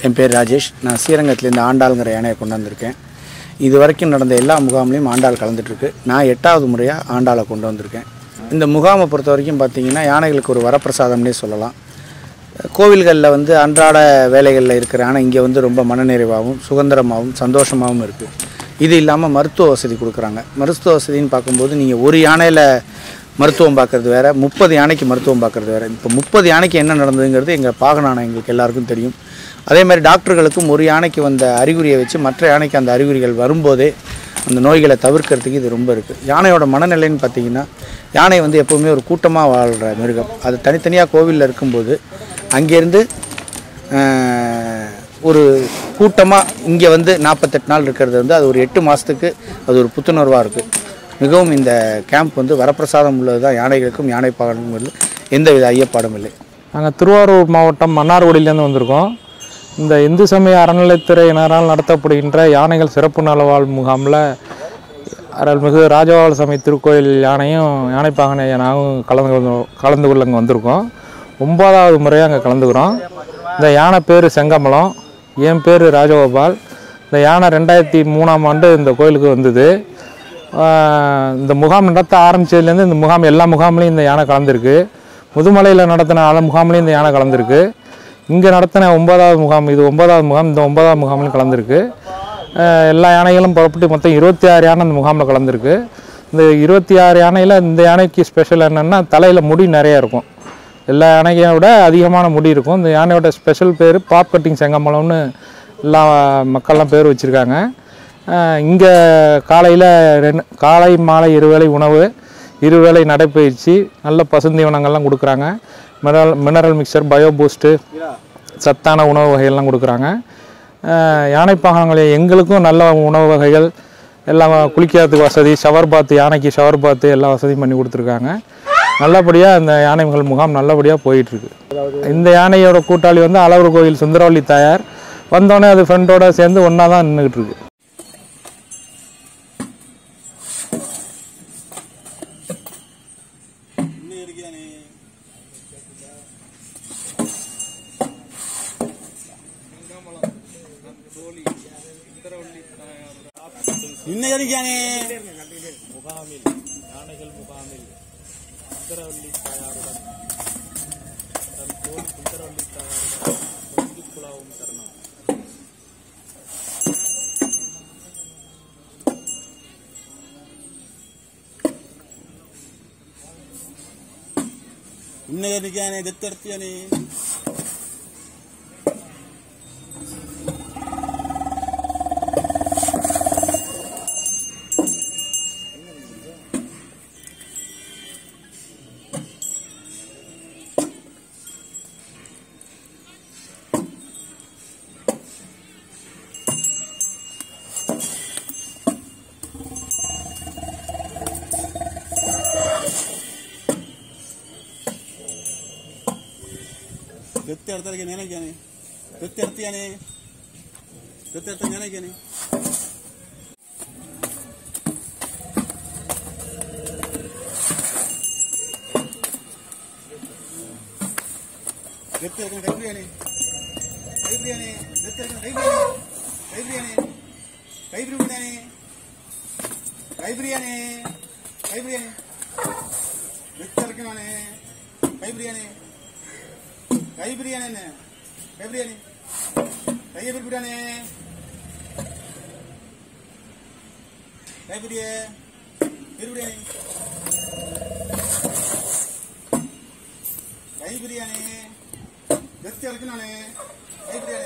என் பேர் ராஜேஷ் நான் ஸ்ரீரங்கத்துலேருந்து ஆண்டாளுங்கிற யானையை கொண்டு வந்திருக்கேன் இது வரைக்கும் நடந்த எல்லா முகாம்லேயும் ஆண்டாள் கலந்துட்டுருக்கு நான் எட்டாவது முறையாக ஆண்டாளை கொண்டு வந்திருக்கேன் இந்த முகாமை பொறுத்த வரைக்கும் பார்த்தீங்கன்னா யானைகளுக்கு ஒரு வரப்பிரசாதம்னே சொல்லலாம் கோவில்களில் வந்து அன்றாட வேலைகளில் இருக்கிற ஆனால் இங்கே வந்து ரொம்ப மனநிறைவாகவும் சுதந்திரமாகவும் சந்தோஷமாகவும் இருக்குது இது இல்லாமல் மருத்துவ வசதி கொடுக்குறாங்க மருத்துவ வசதின்னு பார்க்கும்போது நீங்கள் ஒரு யானையில் மருத்துவம் பார்க்குறது வேறு முப்பது யானைக்கு மருத்துவம் பார்க்குறது வேறு இப்போ முப்பது யானைக்கு என்ன நடந்ததுங்கிறது எங்கள் பாகனான எங்களுக்கு எல்லாருக்கும் தெரியும் அதே மாதிரி டாக்டர்களுக்கும் ஒரு யானைக்கு வந்த அறிகுறியை வச்சு மற்ற யானைக்கு அந்த அறிகுறிகள் வரும்போதே அந்த நோய்களை தவிர்க்கிறதுக்கு இது ரொம்ப இருக்குது யானையோட மனநிலைன்னு பார்த்தீங்கன்னா யானை வந்து எப்போவுமே ஒரு கூட்டமாக வாழ்கிற மிருகம் அது தனித்தனியாக கோவிலில் இருக்கும்போது அங்கேருந்து ஆஹ், ஒரு கூட்டமாக இங்கே வந்து நாற்பத்தெட்டு நாள் இருக்கிறது வந்து அது ஒரு எட்டு மாதத்துக்கு அது ஒரு புத்துணர்வாக இருக்குது மிகவும் இந்த கேம்ப் வந்து வரப்பிரசாதம் உள்ளது தான் யானைகளுக்கும் யானை பாகனுக்கும் எந்தவித ஐயப்பாடும் இல்லை நாங்கள் திருவாரூர் மாவட்டம் மன்னார்குடியிலேருந்து வந்திருக்கோம் இந்த இந்து சமய அறநிலைத்துறையினரால் நடத்தப்படுகின்ற யானைகள் சிறப்பு நலவாழ் முகாமில் அருள்மிகு ராஜவாள் சமய திருக்கோயில் யானையும் யானைப்பாகனை யானாவும் கலந்து கொள்ள- கலந்து கொள்ள இங்கே வந்திருக்கோம் ஒன்பதாவது முறையாக அங்கே கலந்துக்கிறோம் இந்த யானை பேர் செங்கமலம் என் பேர் ராஜகோபால் இந்த யானை ரெண்டாயிரத்தி மூணாம் ஆண்டு இந்த கோயிலுக்கு வந்தது ஆஹ் இந்த முகாம் நடத்த ஆரம்பிச்சதுலேருந்து இந்த முகாம் எல்லா முகாம்லையும் இந்த யானை கலந்துருக்கு முதுமலையில் நடத்தின ஆல முகாம்லையும் இந்த யானை கலந்துருக்கு இங்கே நடத்தின ஒன்பதாவது முகாம் இது ஒன்பதாவது முகாம் இந்த ஒன்பதாவது முகாம்லையும் கலந்துருக்கு ஆஹ் எல்லா யானைகளும் புறப்பட்டு மொத்தம் இருபத்தி ஆறு யானை இந்த முகாமில் கலந்துருக்கு இந்த இருபத்தி ஆறு யானையில் இந்த யானைக்கு ஸ்பெஷல் என்னென்னா தலையில் முடி நிறைய இருக்கும் எல்லா யானையை விட அதிகமான முடி இருக்கும் இந்த யானையோட ஸ்பெஷல் பேர் பாப் கட்டிங் செங்கமலம்னு எல்லா மக்கள்லாம் பேர் வச்சுருக்காங்க இங்கே காலையில் ரெண்டு காலை மாலை இருவேளை உணவு இருவேளை நடைப்பயிற்சி நல்ல பசுந்தீவனங்கள்லாம் கொடுக்குறாங்க mineral mineral mixture bio boost சத்தான உணவு வகைகள்லாம் கொடுக்குறாங்க அஹ் யானை பாகனங்கள் எங்களுக்கும் நல்ல உணவு வகைகள் எல்லாம் குளிக்கிறதுக்கு வசதி ஷவர் பாத்து யானைக்கு ஷவர் பாத்து எல்லா வசதியும் பண்ணி கொடுத்துருக்காங்க நல்லபடியாக இந்த யானைகள் முகாம் நல்லபடியாக போயிட்டுருக்கு இந்த யானையோட கூட்டாளி வந்து அளவர் கோயில் சுந்தரவள்ளி தாயார் வந்தோடனே அது ஃப்ரெண்டோட சேர்ந்து ஒன்றா தான் நின்றுக்கிட்டு இருக்கு இன்னைக்கானே இன்னைக்கானே ದತ್ತರ್ತಿಯಾನೆ ದತ್ತರ್ತಿಯಾನೆ ನೆನಗ್ಯಾನೆ ದತ್ತರ್ತಿಯಾನೆ ದತ್ತರ್ತ ನೆನಗ್ಯಾನೆ ದತ್ತರ್ಕನ ಕೈಬ್ರಿಯಾನೆ ಕೈಬ್ರಿಯಾನೆ ದತ್ತರ್ಕನ ಕೈಬ್ರಿಯಾನೆ ಕೈಬ್ರಿಯಾನೆ ಕೈಬ್ರಿಯಾನೆ ಕೈಬ್ರಿಯಾನೆ ಕೈಬ್ರಿಯಾನೆ ದತ್ತರ್ಕನಾನೆ ಕೈಬ್ರಿಯಾನೆ കൈ ബിരിയാണി തന്നെ കൈ ബിരിയാണി കൈ ബിരിയാണി കൈ ബിരിയേ ബിരിയാണി കൈ ബിരിയാണി വ്യക്തി ഇറക്കണാണ് കൈ ബിരിയാണി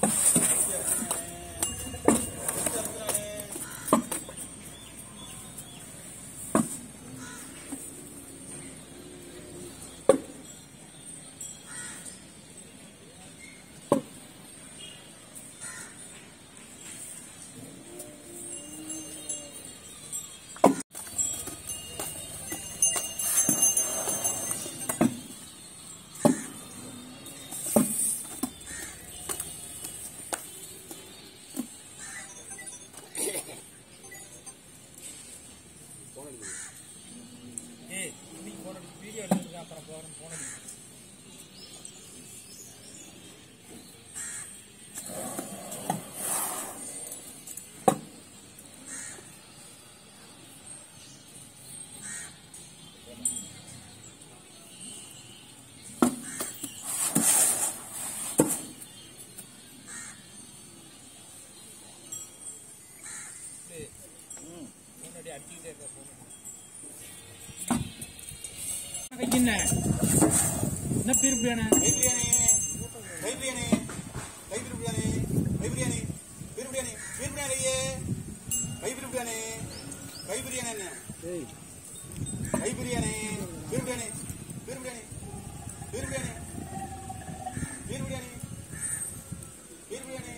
என்ன பேர் பிரியாணி கை பிரியாணி கை பிரியாணி கை பிரியாணி கை பிரியாணி பீர் பிரியாணி பீர் பிரியாணி கையே கை பீர் பிரியாணி கை பிரியாணி என்ன கை biryani beer biryani beer biryani beer biryani beer biryani beer biryani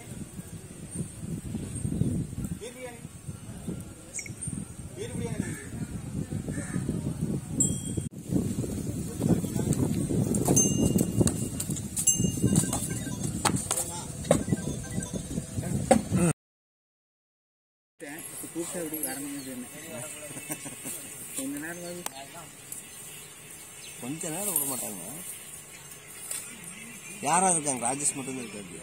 beer biryani beer biryani கொஞ்ச நேரம் விட மாட்டாங்க யாரா இருக்காங்க ராஜேஷ் மட்டும் தான் இருக்காரு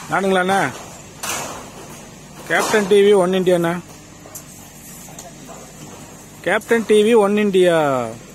நானுங்களாண்ணா கேப்டன் டிவி ஒன் இண்டியாண்ணா கேப்டன் டிவி ஒன் இண்டியா